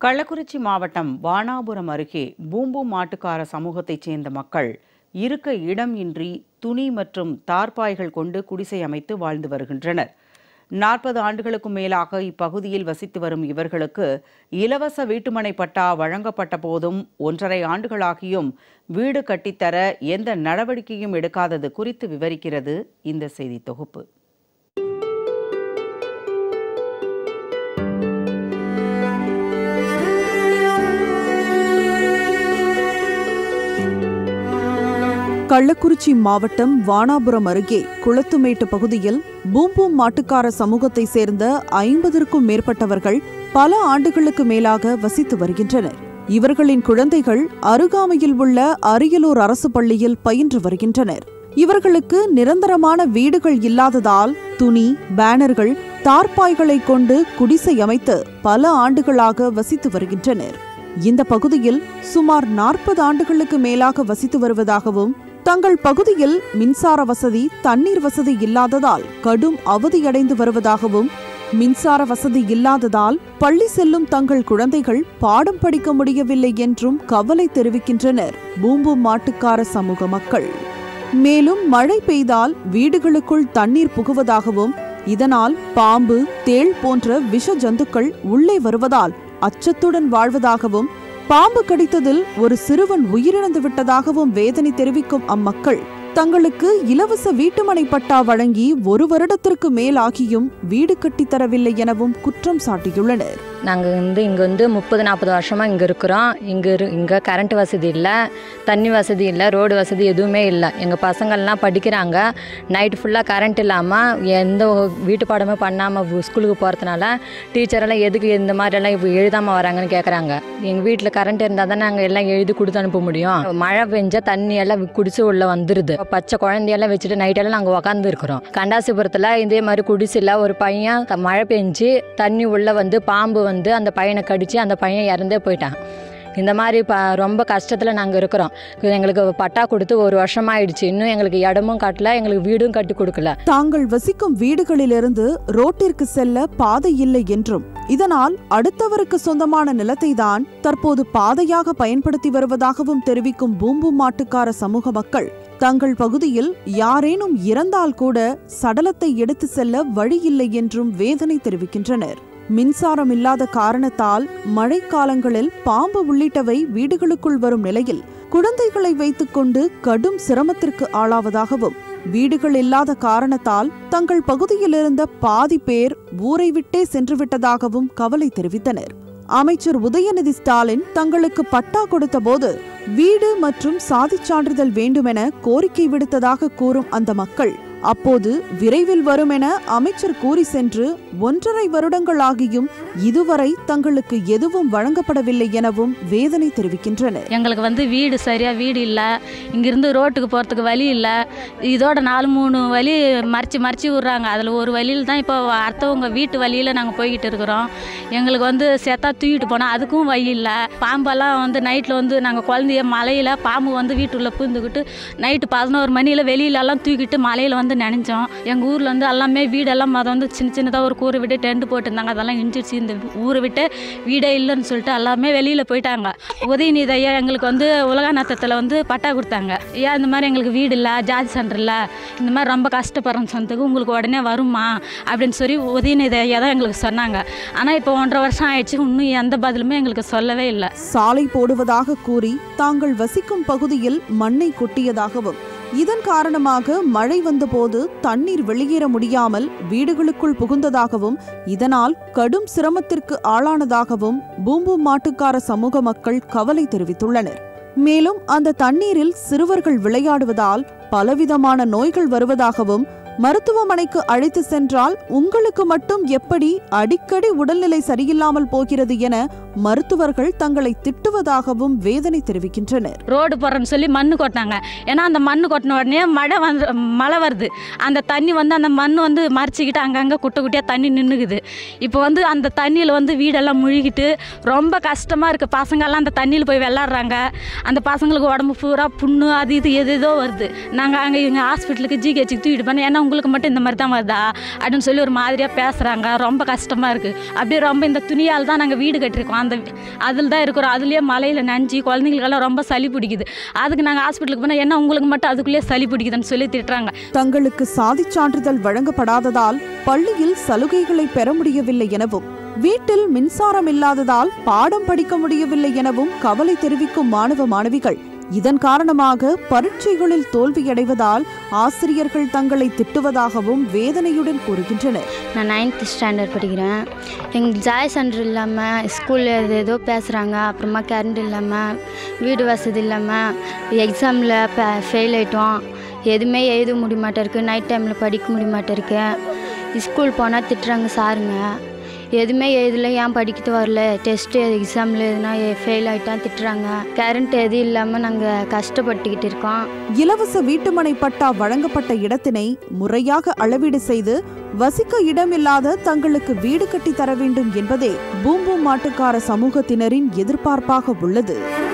கள்ளக்குறிச்சி மாவட்டம் வானாபுரம் அருகே பூம்பு மாட்டுக்கார சமூகத்தைச் சேர்ந்த மக்கள் இருக்க இடம் இன்றி துணி மற்றும் தார்பாய்கள் கொண்டு குடிசை அமைத்து வாழ்ந்து வருகின்றனர் நாற்பது ஆண்டுகளுக்கும் மேலாக இப்பகுதியில் வசித்து வரும் இவர்களுக்கு இலவச வீட்டுமனை பட்டா வழங்கப்பட்ட போதும் ஒன்றரை ஆண்டுகளாகியும் வீடு கட்டித்தர எந்த நடவடிக்கையும் எடுக்காதது குறித்து விவரிக்கிறது இந்த செய்தி தொகுப்பு கள்ளக்குறிச்சி மாவட்டம் வானாபுரம் அருகே குளத்துமேட்டு பகுதியில் பூம்பூம் மாட்டுக்கார சமூகத்தை சேர்ந்த ஐம்பதற்கும் மேற்பட்டவர்கள் பல ஆண்டுகளுக்கு மேலாக வசித்து வருகின்றனர் இவர்களின் குழந்தைகள் அருகாமையில் உள்ள அரியலூர் அரசு பள்ளியில் பயின்று வருகின்றனர் இவர்களுக்கு நிரந்தரமான வீடுகள் இல்லாததால் துணி பேனர்கள் தார்பாய்களை கொண்டு குடிசை அமைத்து பல ஆண்டுகளாக வசித்து வருகின்றனர் இந்த பகுதியில் சுமார் நாற்பது ஆண்டுகளுக்கு மேலாக வசித்து வருவதாகவும் தங்கள் பகுதியில் மின்சார வசதி தண்ணீர் வசதி இல்லாததால் கடும் அவதியடைந்து வருவதாகவும் மின்சார வசதி இல்லாததால் பள்ளி செல்லும் தங்கள் குழந்தைகள் பாடம் படிக்க முடியவில்லை என்றும் கவலை தெரிவிக்கின்றனர் பூம்பு மாட்டுக்கார சமூக மக்கள் மேலும் மழை பெய்தால் வீடுகளுக்குள் தண்ணீர் புகுவதாகவும் இதனால் பாம்பு தேள் போன்ற விஷ ஜந்துக்கள் உள்ளே வருவதால் அச்சத்துடன் வாழ்வதாகவும் பாம்பு கடித்ததில் ஒரு சிறுவன் உயிரிழந்து விட்டதாகவும் வேதனை தெரிவிக்கும் அம்மக்கள் தங்களுக்கு இலவச வீட்டுமனை பட்டா வழங்கி ஒரு வருடத்திற்கு மேலாகியும் வீடு கட்டித் தரவில்லை எனவும் குற்றம் சாட்டியுள்ளனர் நாங்கள் வந்து இங்கே வந்து முப்பது நாற்பது வருஷமாக இங்கே இருக்கிறோம் இங்கே இரு இங்கே கரண்ட் வசதி இல்லை தண்ணி வசதி இல்லை ரோடு வசதி எதுவுமே இல்லை எங்கள் பசங்கள்லாம் படிக்கிறாங்க நைட் ஃபுல்லாக கரண்ட் இல்லாமல் எந்த வீட்டு பாடமே பண்ணாமல் ஸ்கூலுக்கு போகிறதுனால டீச்சரெல்லாம் எதுக்கு இந்த மாதிரியெல்லாம் இப்போ எழுதாமல் வராங்கன்னு கேட்குறாங்க எங்கள் வீட்டில் கரண்ட் இருந்தால் தான் நாங்கள் எல்லாம் எழுதி கொடுத்து அனுப்ப முடியும் மழை பெஞ்சால் தண்ணி எல்லாம் குடிசை உள்ள வந்துடுது பச்சை குழந்தையெல்லாம் வச்சுட்டு நைட்டெல்லாம் நாங்கள் உக்காந்து இருக்கிறோம் கண்டாசிபுரத்தில் இதே மாதிரி குடிசையில் ஒரு பையன் த- மழை பெஞ்சு தண்ணி உள்ளே வந்து பாம்பு வந்து அந்த பையனை கடிச்சு அந்த பையன் இறந்தே போயிட்டான் இந்த மாதிரி ப ரொம்ப கஷ்டத்தில் நாங்கள் இருக்கிறோம் எங்களுக்கு பட்டா கொடுத்து ஒரு வருஷம் ஆயிடுச்சு இன்னும் எங்களுக்கு இடமும் கட்டல எங்களுக்கு வீடும் கட்டி கொடுக்கல தாங்கள் வசிக்கும் வீடுகளிலிருந்து ரோட்டிற்கு செல்ல பாதை இல்லை என்றும் இதனால் அடுத்தவருக்கு சொந்தமான நிலத்தை தான் தற்போது பாதையாக பயன்படுத்தி வருவதாகவும் தெரிவிக்கும் பூம்பு மாட்டுக்கார சமூக மக்கள் தங்கள் பகுதியில் யாரேனும் இறந்தால் கூட சடலத்தை எடுத்து செல்ல வழியில்லை என்றும் வேதனை தெரிவிக்கின்றனர் மின்சாரம் இல்லாத காரணத்தால் மழைக்காலங்களில் பாம்பு உள்ளிட்டவை வீடுகளுக்குள் வரும் நிலையில் குழந்தைகளை வைத்துக்கொண்டு கடும் சிரமத்திற்கு ஆளாவதாகவும் வீடுகள் இல்லாத காரணத்தால் தங்கள் பகுதியில் இருந்த பாதி பேர் ஊரை விட்டே சென்று விட்டதாகவும் கவலை தெரிவித்தனர் அமைச்சர் உதயநிதி ஸ்டாலின் தங்களுக்கு பட்டா கொடுத்தபோது வீடு மற்றும் சாதிச் சான்றிதழ் வேண்டுமென கோரிக்கை விடுத்ததாக கூறும் அந்த மக்கள் அப்போது விரைவில் வரும் என அமைச்சர் கூறி சென்று ஒன்றரை வருடங்களாகியும் இதுவரை தங்களுக்கு எதுவும் வழங்கப்படவில்லை எனவும் வேதனை தெரிவிக்கின்றனர் எங்களுக்கு வந்து வீடு சரியாக வீடு இல்லை இங்கேருந்து ரோட்டுக்கு போகிறதுக்கு வழி இல்லை இதோட நாலு மூணு வழி மறைச்சி மறைச்சி விட்றாங்க அதில் ஒரு வழியில் தான் இப்போ அடுத்தவங்க வீட்டு வழியில் நாங்கள் போய்கிட்டு இருக்கிறோம் எங்களுக்கு வந்து செத்தா தூக்கிட்டு போனால் அதுக்கும் வழி இல்லை பாம்பெல்லாம் வந்து நைட்டில் வந்து நாங்கள் குழந்தைய மலையில் பாம்பு வந்து வீட்டுக்குள்ளே பூந்துக்கிட்டு நைட்டு பதினோரு மணியில் வெளியிலலாம் தூக்கிட்டு மலையில் வந்து நினைச்சோம் எங்கள் ஊரில் வந்து எல்லாமே வீடெல்லாம் அதை வந்து சின்ன சின்னதாக ஒரு கூரை விட்டு டென்ட் போட்டிருந்தாங்க அதெல்லாம் இடிச்சிருச்சு இந்த ஊரை விட்டு வீடே இல்லைன்னு சொல்லிட்டு எல்லாமே வெளியில் போயிட்டாங்க உதயநிதி ஐயா எங்களுக்கு வந்து உலக நத்தத்தில் வந்து பட்டா கொடுத்தாங்க ஐயா இந்த மாதிரி எங்களுக்கு வீடு இல்லை ஜாதி சென்டர் இல்லை இந்த மாதிரி ரொம்ப கஷ்டப்படுறோம் சொந்தத்துக்கு உங்களுக்கு உடனே வருமா அப்படின்னு சொல்லி உதயநிதி ஐயா தான் எங்களுக்கு சொன்னாங்க ஆனால் இப்போ ஒன்றரை வருஷம் ஆயிடுச்சு இன்னும் எந்த பதிலுமே எங்களுக்கு சொல்லவே இல்லை சாலை போடுவதாக கூறி தாங்கள் வசிக்கும் பகுதியில் மண்ணை கொட்டியதாகவும் இதன் காரணமாக மழை வந்தபோது தண்ணீர் வெளியேற முடியாமல் வீடுகளுக்குள் புகுந்ததாகவும் இதனால் கடும் சிரமத்திற்கு ஆளானதாகவும் பூம்பு மாட்டுக்கார சமூக மக்கள் கவலை தெரிவித்துள்ளனர் மேலும் அந்த தண்ணீரில் சிறுவர்கள் விளையாடுவதால் பலவிதமான நோய்கள் வருவதாகவும் மருத்துவமனைக்கு அழைத்து சென்றால் உங்களுக்கு மட்டும் எப்படி அடிக்கடி உடல்நிலை சரியில்லாமல் போகிறது என மருத்துவர்கள் தங்களை திட்டுவதாகவும் வேதனை தெரிவிக்கின்றனர் ரோடு போடுறேன்னு சொல்லி மண்ணு கொட்டினாங்க ஏன்னா அந்த மண்ணு கொட்டின உடனே மழை வந்து மழை வருது அந்த தண்ணி வந்து அந்த மண் வந்து மறைச்சிக்கிட்டு அங்கங்கே குட்டை குட்டியாக தண்ணி நின்றுக்குது இப்போ வந்து அந்த தண்ணியில் வந்து வீடெல்லாம் முழுகிட்டு ரொம்ப கஷ்டமாக இருக்குது பசங்கள்லாம் அந்த தண்ணியில் போய் விளாட்றாங்க அந்த பசங்களுக்கு உடம்பு பூரா புண்ணு அது இது எது ஏதோ வருது நாங்கள் அங்கே இங்கே ஹாஸ்பிட்டலுக்கு ஜிஹெச்சுக்கு தூக்கிட்டு போனோம் ஏன்னா உங்களுக்கு மட்டும் இந்த மாதிரி தான் வருதா அப்படின்னு சொல்லி ஒரு மாதிரியாக பேசுகிறாங்க ரொம்ப கஷ்டமாக இருக்குது அப்படியே ரொம்ப இந்த துணியால் தான் நாங்கள் வீடு கட்டியிருக்கோம் அந்த அதில் தான் இருக்கிறோம் அதுலேயே மலையில் நஞ்சு குழந்தைங்களுக்கெல்லாம் ரொம்ப சளி பிடிக்குது அதுக்கு நாங்கள் ஹாஸ்பிட்டலுக்கு போனால் என்ன உங்களுக்கு மட்டும் அதுக்குள்ளேயே சளி பிடிக்குதுன்னு சொல்லி திட்டுறாங்க தங்களுக்கு சாதிச் சான்றிதழ் வழங்கப்படாததால் பள்ளியில் சலுகைகளை பெற முடியவில்லை எனவும் வீட்டில் மின்சாரம் இல்லாததால் பாடம் படிக்க முடியவில்லை எனவும் கவலை தெரிவிக்கும் மாணவ மாணவிகள் இதன் காரணமாக பரீட்சைகளில் தோல்வியடைவதால் ஆசிரியர்கள் தங்களை திட்டுவதாகவும் வேதனையுடன் கூறுகின்றனர் நான் நைன்த் ஸ்டாண்டர்ட் படிக்கிறேன் எங்களுக்கு ஜாய் சென்டர் இல்லாமல் ஸ்கூலில் எது ஏதோ பேசுகிறாங்க அப்புறமா கரண்ட் இல்லாமல் வீடு வசதி இல்லாமல் எக்ஸாமில் ஃபெயில் ஆயிட்டோம் எதுவுமே எழுத முடிய மாட்டேருக்கு நைட் டைமில் படிக்க முடிய மாட்டேருக்கு ஸ்கூல் போனால் திட்டுறாங்க சாருங்க எதுவுமே எழுதல ஏன் படிக்கிட்டு வரல டெஸ்ட்டு எக்ஸாமில் எதுனா ஃபெயில் ஆகிட்டான் திட்டுறாங்க கரண்ட் எதுவும் இல்லாமல் நாங்கள் கஷ்டப்பட்டுக்கிட்டு இருக்கோம் இலவச வீட்டுமனை பட்டா வழங்கப்பட்ட இடத்தினை முறையாக அளவீடு செய்து வசிக்க இடமில்லாத தங்களுக்கு வீடு கட்டி தர வேண்டும் என்பதே பூம்பூ மாட்டுக்கார சமூகத்தினரின் எதிர்பார்ப்பாக உள்ளது